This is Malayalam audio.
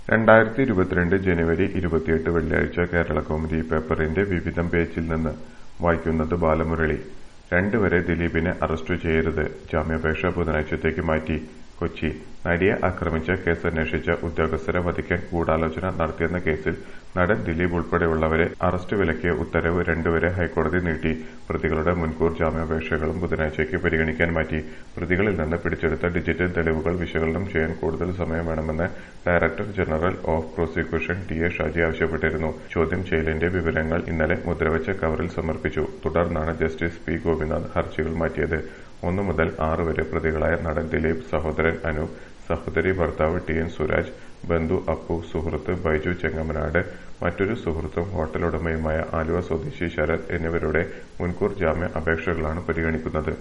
രണ്ടായിരത്തി ഇരുപത്തിരണ്ട് ജനുവരി ഇരുപത്തിയെട്ട് വെള്ളിയാഴ്ച കേരളകൗമുദി പേപ്പറിന്റെ വിവിധം പേജിൽ നിന്ന് വായിക്കുന്നത് ബാലമുരളി രണ്ടുവരെ ദിലീപിനെ അറസ്റ്റ് ചെയ്യരുത് ജാമ്യാപേക്ഷ ബുധനാഴ്ചത്തേക്ക് മാറ്റി കൊച്ചി നടിയെ ആക്രമിച്ച കേസന്വേഷിച്ച ഉദ്യോഗസ്ഥരെ വധിക്കാൻ ഗൂഢാലോചന നടത്തിയെന്ന കേസിൽ നടൻ ദിലീപ് ഉൾപ്പെടെയുള്ളവരെ അറസ്റ്റ് വിലക്കിയ ഉത്തരവ് രണ്ടുവരെ ഹൈക്കോടതി നീട്ടി പ്രതികളുടെ മുൻകൂർ ജാമ്യാപേക്ഷകളും ബുധനാഴ്ചയ്ക്ക് പരിഗണിക്കാൻ മാറ്റി പ്രതികളിൽ നിന്ന് പിടിച്ചെടുത്ത ഡിജിറ്റൽ തെളിവുകൾ വിശകലനം ചെയ്യാൻ കൂടുതൽ സമയം വേണമെന്ന് director general of prosecution T A Shaji ആവശ്യപ്പെട്ടിരുന്നു ചോദ്യം ചെയ്യലിന്റെ വിവരങ്ങൾ ഇന്നലെ മുദ്രവച്ച കവറിൽ സമർപ്പിച്ചു തുടർന്നാണ് ജസ്റ്റിസ് പി ഗോപിനാഥ് ഹർജികൾ മാറ്റിയത് ഒന്നു മുതൽ ആറ് വരെ പ്രതികളായ നടൻ ദിലീപ് സഹോദരൻ അനൂപ് സഹോദരി ഭർത്താവ് ടി എൻ സുരാജ് ബന്ധു അപ്പു സുഹൃത്ത് ബൈജു ചെങ്ങമനാട് മറ്റൊരു സുഹൃത്തും ഹോട്ടൽ ഉടമയുമായ ആലുവ സ്വദേശി ശരത് എന്നിവരുടെ മുൻകൂർ ജാമ്യ അപേക്ഷകളാണ് പരിഗണിക്കുന്നത്